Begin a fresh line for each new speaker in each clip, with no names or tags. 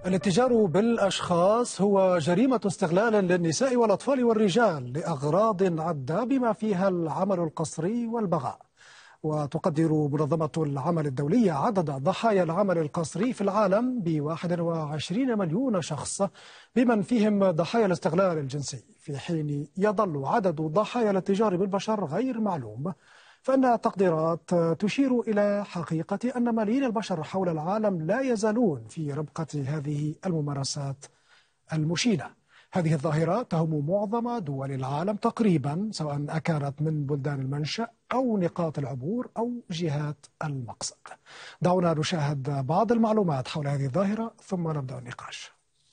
الاتجار بالأشخاص هو جريمة استغلال للنساء والأطفال والرجال لأغراض عدة بما فيها العمل القسري والبغاء وتقدر منظمة العمل الدولية عدد ضحايا العمل القسري في العالم ب 21 مليون شخص بمن فيهم ضحايا الاستغلال الجنسي في حين يظل عدد ضحايا الاتجار بالبشر غير معلوم فإن التقديرات تشير إلى حقيقة أن ملايين البشر حول العالم لا يزالون في ربقة هذه الممارسات المشينة هذه الظاهرة تهم معظم دول العالم تقريبا سواء أكانت من بلدان المنشأ أو نقاط العبور أو جهات المقصد دعونا نشاهد بعض المعلومات حول هذه الظاهرة ثم نبدأ النقاش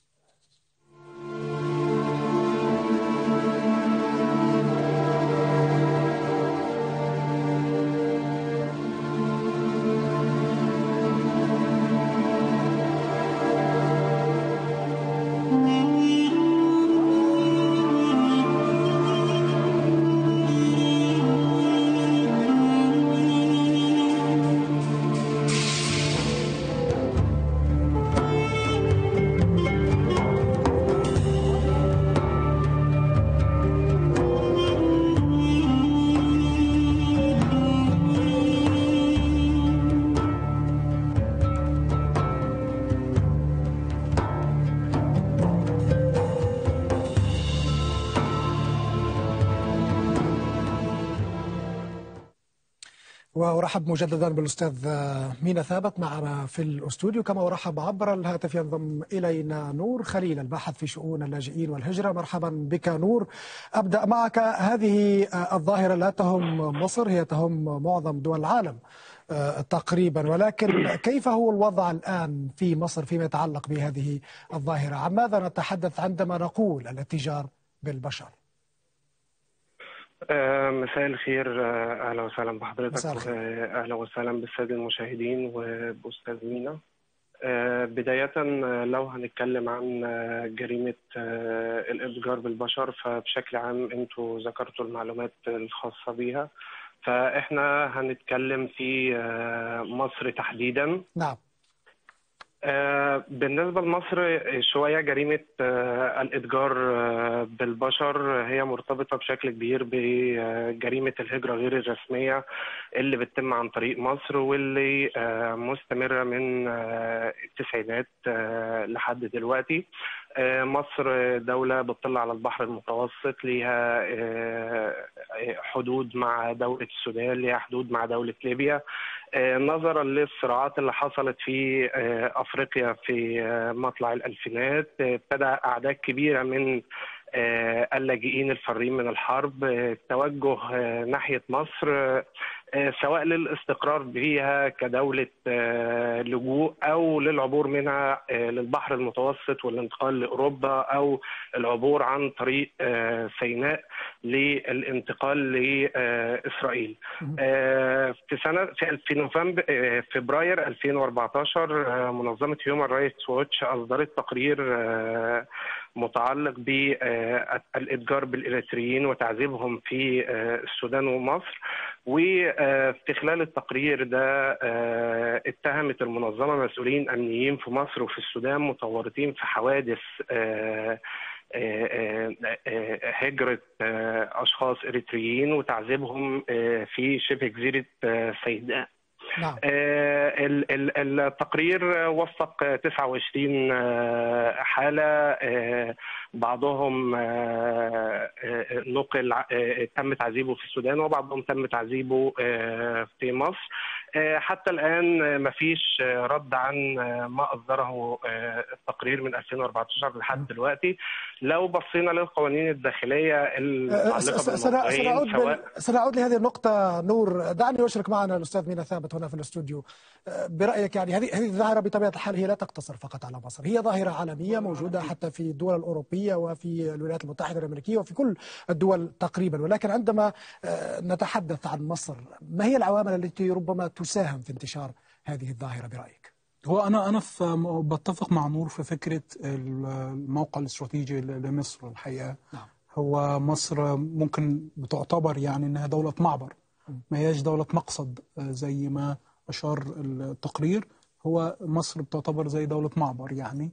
وارحب مجددا بالاستاذ مينا ثابت معنا في الاستوديو كما ارحب عبر الهاتف ينضم الينا نور خليل الباحث في شؤون اللاجئين والهجره مرحبا بك نور ابدا معك هذه الظاهره لا تهم مصر هي تهم معظم دول العالم تقريبا ولكن كيف هو الوضع الان في مصر فيما يتعلق بهذه الظاهره عن ماذا نتحدث عندما نقول الاتجار بالبشر
مساء الخير اهلا وسهلا بحضرتك اهلا وسهلا بالساده المشاهدين وباستاذ مينا بداية لو هنتكلم عن جريمة الإتجار بالبشر فبشكل عام انتوا ذكرتوا المعلومات الخاصة بيها فإحنا هنتكلم في مصر تحديدا
نعم
بالنسبة لمصر شوية جريمة الإتجار بالبشر هي مرتبطة بشكل كبير بجريمة الهجرة غير الرسمية اللي بتتم عن طريق مصر واللي مستمرة من التسعينات لحد دلوقتي مصر دولة بتطل على البحر المتوسط ليها حدود مع دولة السودان ليها حدود مع دولة ليبيا نظرا للصراعات اللي حصلت في افريقيا في مطلع الالفينات ابتدى اعداد كبيره من اللاجئين الفارين من الحرب التوجه ناحيه مصر سواء للاستقرار بها كدولة لجوء أو للعبور منها للبحر المتوسط والانتقال لأوروبا أو العبور عن طريق سيناء للانتقال لإسرائيل في سنة في نوفمبر فبراير 2014 منظمة هيومن رايتس ووتش أصدرت تقرير متعلق بالاتجار بالاريتريين وتعذيبهم في السودان ومصر وفي خلال التقرير ده اتهمت المنظمه مسؤولين امنيين في مصر وفي السودان متورطين في حوادث هجرة أشخاص إريتريين وتعذيبهم في شبه جزيرة سيناء
نعم.
التقرير وثق 29 حالة بعضهم نقل تم تعذيبه في السودان وبعضهم تم تعذيبه في مصر حتى الآن ما فيش رد عن ما أصدره التقرير من 2014 لحد دلوقتي لو بصينا للقوانين الداخلية المتعلقة
سنعود, سواء... سنعود لهذه النقطة نور دعني أشرك معنا الأستاذ مينا ثابت هنا في الاستوديو برأيك يعني هذه هذه الظاهرة بطبيعة الحال هي لا تقتصر فقط على مصر هي ظاهرة عالمية موجودة حتى في الدول الأوروبية وفي الولايات المتحدة الأمريكية وفي كل الدول تقريبا ولكن عندما نتحدث عن مصر ما هي العوامل التي ربما تساهم في انتشار هذه الظاهرة برأيك؟
هو انا انا بتفق مع نور في فكره الموقع الاستراتيجي لمصر الحقيقه
نعم.
هو مصر ممكن بتعتبر يعني انها دوله معبر ما هياش دوله مقصد زي ما اشار التقرير هو مصر بتعتبر زي دوله معبر يعني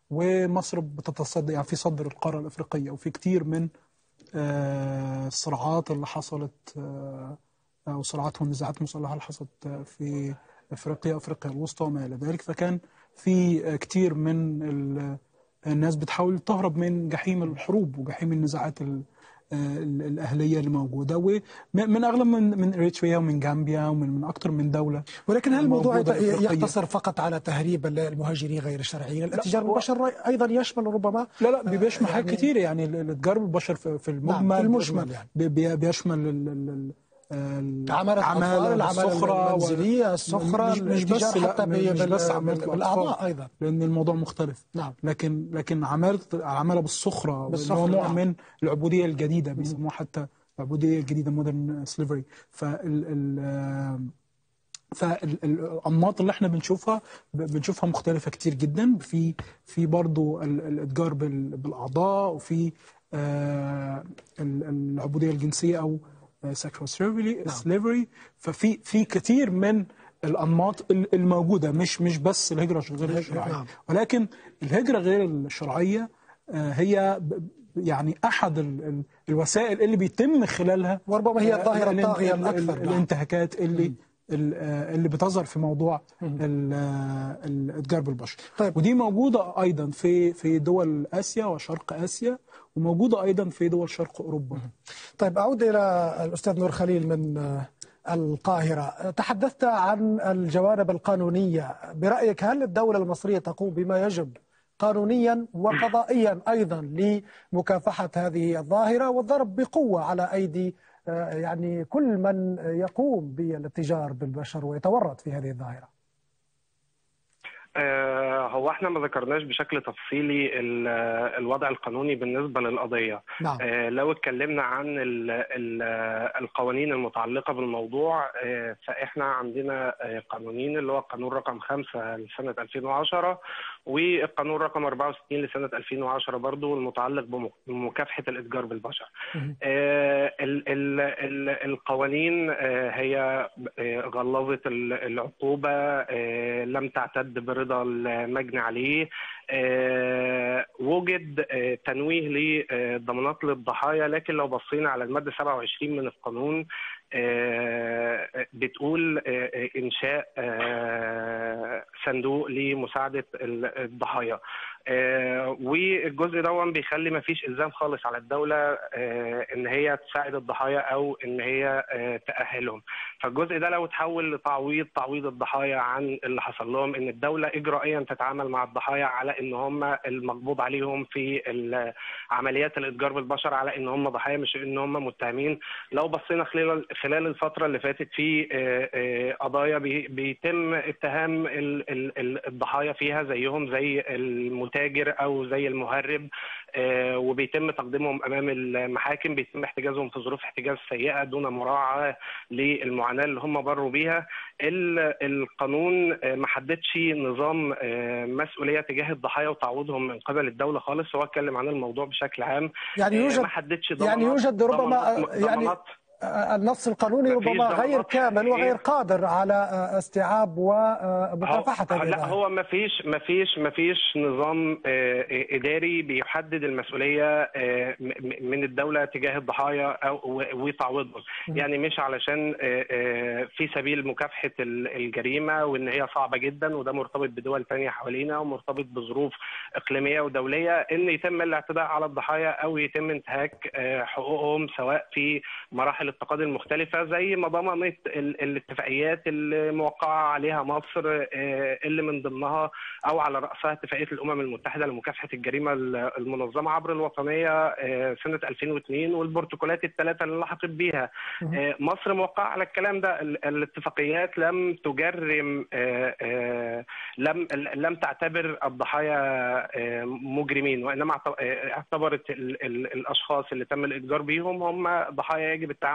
ومصر بتتصدر يعني في صدر القاره الافريقيه وفي كتير من آه، الصراعات اللي حصلت آه، او صراعات والنزاعات المسلحه اللي حصلت آه، في افريقيا افريقيا الوسطى وما الى ذلك فكان في آه، كتير من ال- الناس بتحاول تهرب من جحيم الحروب وجحيم النزاعات ال- آه، ال- الاهليه اللي موجوده ومن اغلب من من اريتريا ومن جامبيا ومن من اكثر من دوله
ولكن هل الموضوع
موجودة إفريقية.
يقتصر فقط على تهريب المهاجرين غير الشرعيين الاتجار
هو-
بالبشر أيضا يشمل ربما
لا لا بي- بيشمل حاجات
يعني-
كتير يعني ال- الاتجار بالبشر في في المجمل
نعم، في المجمل يعني.
بي- بي- بيشمل ال- ال- ال-
عمالة الأطفال العمالة
السخرة
المنزلية السخرة
مش, مش بس
الاتجار
لا
حتى
مش
بال-
بس
بال-
عمالة
بالأعضاء
الأطفال
أيضا
لأن الموضوع مختلف
نعم
لكن لكن عمالة العمالة بالسخرة اللي
بالسخرة،
هو نوع
نعم.
من العبودية الجديدة بيسموها حتى العبودية الجديدة مودرن سليفري فال ال- فالانماط اللي احنا بنشوفها ب- بنشوفها مختلفه كتير جدا في في برضه ال- الاتجار بال- بالاعضاء وفي آه، ال- العبوديه الجنسيه او سexual slavery ففي في كتير من الانماط ال- الموجوده مش مش بس الهجره غير الشرعيه
نعم.
ولكن الهجره غير الشرعيه آه، هي ب- يعني احد ال- ال- الوسائل اللي بيتم من خلالها
وربما هي
آه،
الظاهرة
ال-
الطاغية
ال-
الأكثر
ال-
نعم.
الانتهاكات اللي ال- آه، اللي بتظهر في موضوع ال- آه، الاتجار بالبشر
طيب.
ودي موجوده ايضا في في دول اسيا وشرق اسيا وموجوده ايضا في دول شرق اوروبا
طيب أعود إلى الأستاذ نور خليل من آه، القاهرة تحدثت عن الجوانب القانونية برأيك هل الدولة المصرية تقوم بما يجب قانونيا وقضائيا أيضا لمكافحة هذه الظاهرة والضرب بقوة على أيدي آه، يعني كل من يقوم بالاتجار بالبشر ويتورط في هذه الظاهرة
آه، هو احنا ما ذكرناش بشكل تفصيلي ال- الوضع القانوني بالنسبه للقضيه
نعم
آه، لو اتكلمنا عن ال ال القوانين المتعلقه بالموضوع آه، فاحنا عندنا آه، قانونين اللي هو القانون رقم 5 لسنه 2010 والقانون رقم 64 لسنه 2010 برضو المتعلق بم- بمكافحه الاتجار بالبشر.
مهم.
آه، ال- ال- ال- القوانين آه، هي آه، غلظت ال- العقوبة آه، لم تعتد برضا المجني عليه آه، وجد آه، تنويه لضمانات للضحايا لكن لو بصينا على المادة 27 من القانون آه، بتقول آه، آه، إنشاء آه، صندوق لمساعدة ال- الضحايا آه، والجزء ده بيخلي ما فيش الزام خالص على الدوله آه، ان هي تساعد الضحايا او ان هي آه، تاهلهم فالجزء ده لو تحول لتعويض تعويض الضحايا عن اللي حصل لهم ان الدوله اجرائيا تتعامل مع الضحايا على ان هم المقبوض عليهم في ال- عمليات الاتجار بالبشر على ان هم ضحايا مش ان هم متهمين لو بصينا خلال خلال الفتره اللي فاتت في آه، آه، قضايا بي- بيتم اتهام ال- ال- ال- الضحايا فيها زيهم زي المتاجر او زي المهرب آه، وبيتم تقديمهم امام المحاكم بيتم احتجازهم في ظروف احتجاز سيئه دون مراعاه للمعاناه اللي هم مروا بيها ال- القانون آه، ما حددش نظام آه، مسؤوليه تجاه الضحايا وتعويضهم من قبل الدوله خالص هو اتكلم عن الموضوع بشكل عام
يعني
آه،
يوجد
ما حددش
يعني
ضمانات-
يوجد ربما
ضمانات-
يعني
ضمانات
النص القانوني
مفيش
ربما غير
ضمانات
كامل
حقيقية.
وغير قادر على استيعاب ومكافحة
هو-
هذه
لا
الظاهرة.
هو ما فيش ما فيش ما فيش نظام آه، اداري بيحدد المسؤوليه آه، م- م- من الدوله تجاه الضحايا او و- وتعويضهم يعني مش علشان آه، آه، في سبيل مكافحه ال- الجريمه وان هي صعبه جدا وده مرتبط بدول تانية حوالينا ومرتبط بظروف اقليميه ودوليه ان يتم الاعتداء على الضحايا او يتم انتهاك آه، حقوقهم سواء في مراحل التقاضي المختلفه زي ما ضمنت ال- الاتفاقيات اللي موقعه عليها مصر آه، اللي من ضمنها او على راسها اتفاقيه الامم المتحده لمكافحه الجريمه ال- المنظمه عبر الوطنيه آه، سنه 2002 والبروتوكولات الثلاثه اللي لحقت بيها آه، مصر موقعه على الكلام ده ال- الاتفاقيات لم تجرم آه، آه، لم لم تعتبر الضحايا آه، مجرمين وانما اعت- آه، اعتبرت ال- ال- الاشخاص اللي تم الاتجار بيهم هم ضحايا يجب التعامل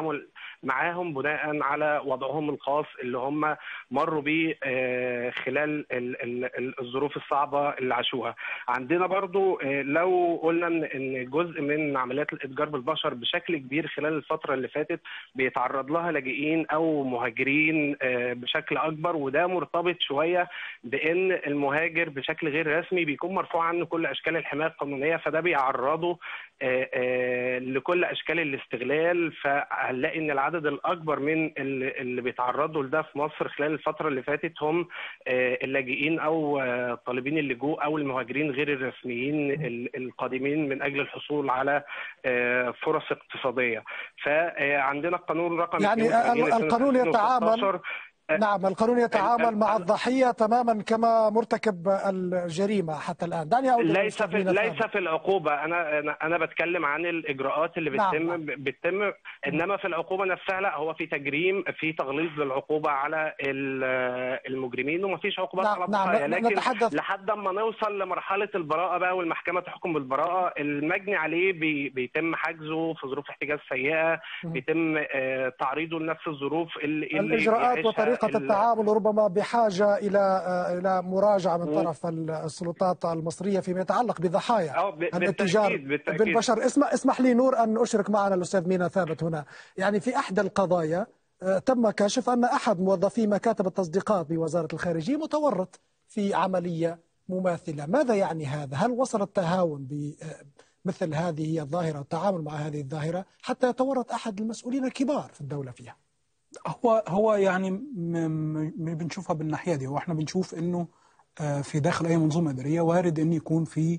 التعامل معاهم بناء على وضعهم الخاص اللي هم مروا بيه آه، خلال ال- ال- ال- الظروف الصعبه اللي عاشوها. عندنا برضو آه، لو قلنا ان إن جزء من عمليات الاتجار بالبشر بشكل كبير خلال الفتره اللي فاتت بيتعرض لها لاجئين او مهاجرين آه، بشكل اكبر وده مرتبط شويه بان المهاجر بشكل غير رسمي بيكون مرفوع عنه كل اشكال الحمايه القانونيه فده بيعرضه آه، آه، لكل اشكال الاستغلال فهنلاقي ان العدد الاكبر من اللي اللي بيتعرضوا لده في مصر خلال الفتره اللي فاتت هم آه، اللاجئين او آه، طالبين اللجوء او المهاجرين غير الرسميين ال- القادمين من اجل الحصول على آه، فرص اقتصاديه فعندنا القانون رقم
يعني
82
ال- القانون
لسنة
يتعامل
2016.
نعم القانون يتعامل
ال-
مع
ال-
الضحية تماما كما مرتكب الجريمة حتى الآن دعني أعود
ليس
للأستاذ
في
مينا
ليس
ثابت.
في العقوبه انا انا انا بتكلم عن الاجراءات اللي
نعم،
بتتم
نعم.
بتتم انما في العقوبه نفسها لا هو في تجريم في تغليظ للعقوبه على ال- المجرمين ومفيش عقوبات
نعم،
على
نعم،
الضحايا
ن-
لكن
نتحدث-
لحد ما نوصل لمرحله البراءه بقى والمحكمه تحكم بالبراءه المجني عليه بي بيتم حجزه في ظروف احتجاز سيئه بيتم آه، تعريضه لنفس الظروف اللي اللي
الإجراءات
يعيشها
وطريقة
ال-
التعامل ربما بحاجة إلى آه، إلى مراجعة من طرف السلطات المصرية فيما يتعلق بضحايا
أو ب-
الاتجار
بالتأكيد- بالتأكيد.
بالبشر اسمح اسمح لي نور أن أشرك معنا الأستاذ مينا ثابت هنا يعني في إحدى القضايا آه، تم كشف أن أحد موظفي مكاتب التصديقات بوزارة الخارجية متورط في عملية مماثلة ماذا يعني هذا هل وصل التهاون بمثل هذه الظاهرة والتعامل مع هذه الظاهرة حتى يتورط أحد المسؤولين الكبار في الدولة فيها
هو هو يعني م- م- م- بنشوفها بالناحيه دي هو احنا بنشوف انه آه، في داخل اي منظومه اداريه وارد ان يكون في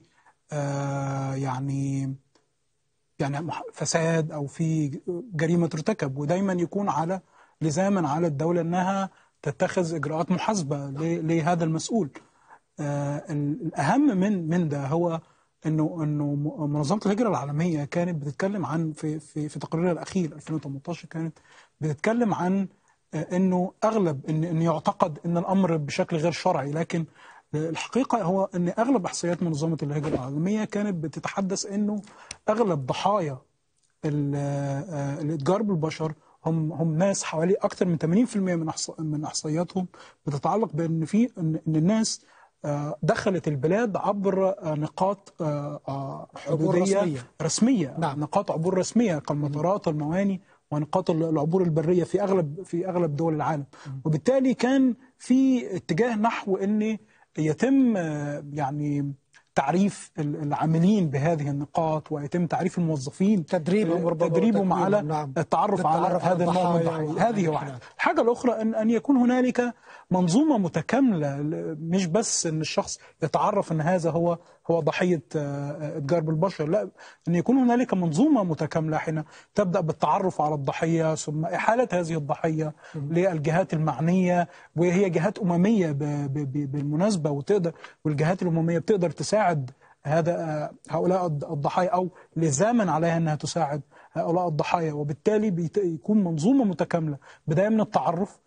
آه، يعني يعني مح- فساد او في جريمه ترتكب ودايما يكون على لزاما على الدوله انها تتخذ اجراءات محاسبه ل- لهذا المسؤول. آه، ال- الاهم من من ده هو انه انه م- منظمه الهجره العالميه كانت بتتكلم عن في في في تقريرها الاخير 2018 كانت بتتكلم عن آه، انه اغلب ان ان يعتقد ان الامر بشكل غير شرعي لكن آه، الحقيقه هو ان اغلب احصائيات منظمه الهجره العالميه كانت بتتحدث انه اغلب ضحايا ال- آه، الاتجار بالبشر هم هم ناس حوالي اكثر من 80% من أحص- من احصائياتهم بتتعلق بان في ان إن الناس آه، دخلت البلاد عبر آه، نقاط آه، آه،
عبور
حدوديه
رسمية.
رسميه
نعم.
نقاط عبور رسميه كالمطارات والمواني ونقاط العبور البريه في اغلب في اغلب دول العالم وبالتالي كان في اتجاه نحو ان يتم آه، يعني تعريف ال- العاملين بهذه النقاط ويتم تعريف الموظفين
تدريبهم ربما
تدريبهم
وتكوينهم،
على
نعم.
التعرف على
للتعرف على
هذا النوع من
الضحايا
الضحايا هذه
والحالات.
واحده الحاجه الاخرى ان ان يكون هنالك منظومه متكامله ل- مش بس ان الشخص يتعرف ان هذا هو هو ضحيه آه، اتجار بالبشر لا ان يكون هنالك منظومه متكامله حين تبدا بالتعرف على الضحيه ثم احاله هذه الضحيه للجهات المعنيه وهي جهات امميه ب- ب- ب- بالمناسبه وتقدر والجهات الامميه بتقدر تساعد هذا آه، هؤلاء الض- الضحايا او لزاما عليها انها تساعد هؤلاء الضحايا وبالتالي بيت- يكون منظومه متكامله بدايه من التعرف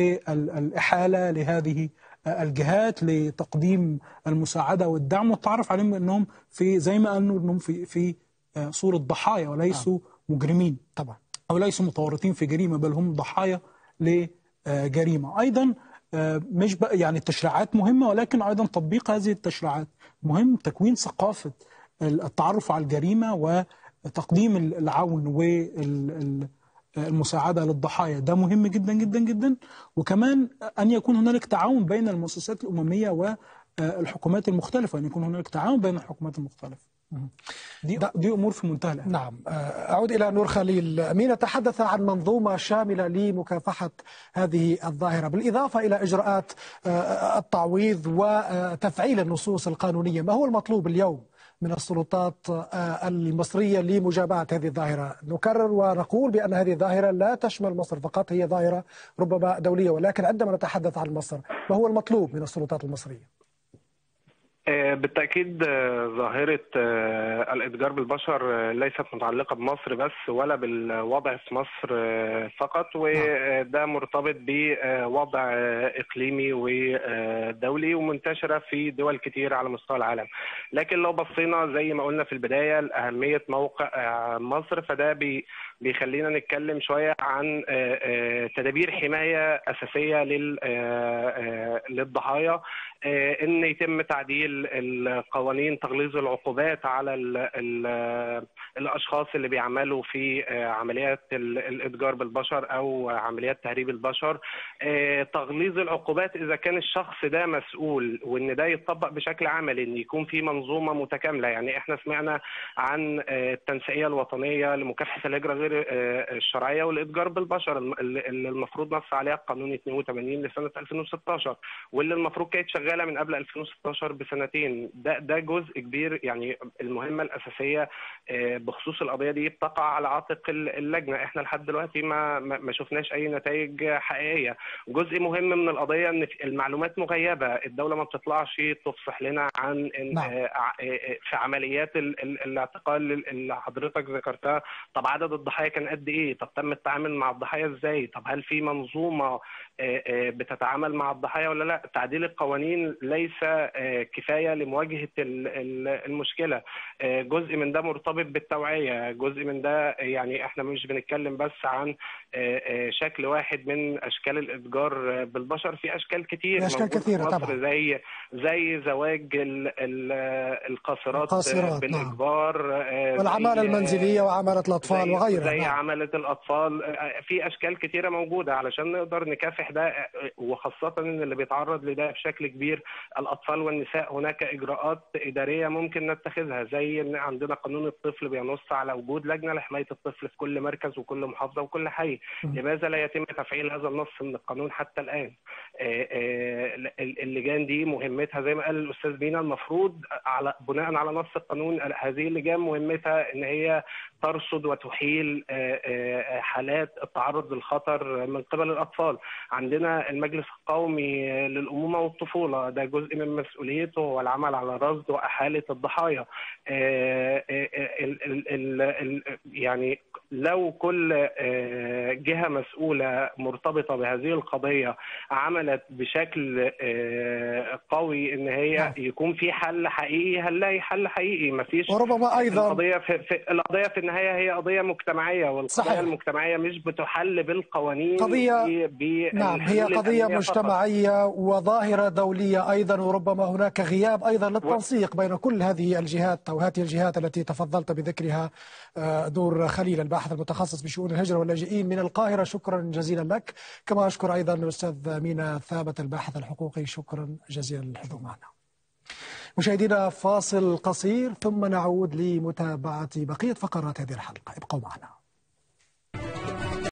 للإحالة لهذه الجهات لتقديم المساعدة والدعم والتعرف عليهم أنهم في زي ما قالوا أنهم في في صورة ضحايا وليسوا مجرمين
طبعا
أو ليسوا متورطين في جريمة بل هم ضحايا لجريمة أيضا آه، مش بقى يعني التشريعات مهمة ولكن أيضا تطبيق هذه التشريعات مهم تكوين ثقافة التعرف على الجريمة وتقديم العون والمساعدة للضحايا ده مهم جدا جدا جدا وكمان أن يكون هنالك تعاون بين المؤسسات الأممية والحكومات المختلفة أن يكون هنالك تعاون بين الحكومات المختلفة دي, دي أمور في منتهى الأهمية
نعم أعود إلى نور خليل مين تحدث عن منظومة شاملة لمكافحة هذه الظاهرة بالإضافة إلى إجراءات آه، التعويض وتفعيل النصوص القانونية ما هو المطلوب اليوم من السلطات آه، المصرية لمجابهة هذه الظاهرة نكرر ونقول بأن هذه الظاهرة لا تشمل مصر فقط هي ظاهرة ربما دولية ولكن عندما نتحدث عن مصر ما هو المطلوب من السلطات المصرية
آه، بالتأكيد آه، ظاهرة آه، الإتجار بالبشر آه، ليست متعلقة بمصر بس ولا بالوضع في مصر آه، فقط وده مرتبط بوضع آه، إقليمي ودولي ومنتشرة في دول كتير على مستوى العالم لكن لو بصينا زي ما قلنا في البداية لأهمية موقع آه، مصر فده بي بيخلينا نتكلم شويه عن تدابير حمايه اساسيه للضحايا ان يتم تعديل القوانين تغليظ العقوبات على ال ال الاشخاص اللي بيعملوا في عمليات الاتجار بالبشر او عمليات تهريب البشر تغليظ العقوبات اذا كان الشخص ده مسؤول وان ده يتطبق بشكل عملي ان يكون في منظومه متكامله يعني احنا سمعنا عن التنسيقيه الوطنيه لمكافحه الهجره غير الشرعيه والاتجار بالبشر اللي المفروض نص عليها القانون 82 لسنه 2016 واللي المفروض كانت شغاله من قبل 2016 بسنتين ده ده جزء كبير يعني المهمه الاساسيه بخصوص القضيه دي بتقع على عاتق اللجنه احنا لحد دلوقتي ما ما شفناش اي نتائج حقيقيه جزء مهم من القضيه ان المعلومات مغيبه الدوله ما بتطلعش تفصح لنا عن نعم. في عمليات الاعتقال اللي حضرتك ذكرتها طب عدد الضحايا كان قد ايه طب تم التعامل مع الضحايا ازاي طب هل في منظومه بتتعامل مع الضحايا ولا لا تعديل القوانين ليس كفايه لمواجهه المشكله جزء من ده مرتبط بالتوعيه جزء من ده يعني احنا مش بنتكلم بس عن شكل واحد من اشكال الاتجار بالبشر في اشكال كتير
اشكال كثيره طبعا
زي زي زواج ال ال القاصرات بالاجبار
نعم. والعماله المنزليه وعماله الاطفال وغيرها
زي نعم. عماله الاطفال في اشكال كتيره موجوده علشان نقدر نكافح ده وخاصه ان اللي بيتعرض لده بشكل كبير الاطفال والنساء هناك اجراءات اداريه ممكن نتخذها زي ان عندنا قانون الطفل بينص على وجود لجنه لحمايه الطفل في كل مركز وكل محافظه وكل حي لماذا لا يتم تفعيل هذا النص من القانون حتى الان اللجان دي مهمتها زي ما قال الاستاذ بينا المفروض على بناء على نص القانون هذه اللجان مهمتها ان هي ترصد وتحيل حالات التعرض للخطر من قبل الاطفال عندنا المجلس القومي للامومه والطفوله ده جزء من مسؤوليته هو العمل على رصد واحاله الضحايا يعني لو كل جهه مسؤوله مرتبطه بهذه القضيه عملت بشكل قوي ان هي يكون في حل حقيقي هنلاقي حل حقيقي مفيش
وربما ايضا
القضيه في, في القضيه في النهايه هي قضيه مجتمعيه والقضايا صحيح. المجتمعيه مش بتحل بالقوانين
قضيه ب... نعم هي قضيه مجتمعيه فقط. وظاهره دوليه ايضا وربما هناك غياب ايضا للتنسيق و... بين كل هذه الجهات او هذه الجهات التي تفضلت بذكرها دور خليل الباحث المتخصص بشؤون الهجره واللاجئين من القاهره شكرا جزيلا لك كما اشكر ايضا الاستاذ مينا ثابت الباحث الحقوقي شكرا جزيلا للحضور معنا مشاهدينا فاصل قصير ثم نعود لمتابعة بقية فقرات هذه الحلقة ابقوا معنا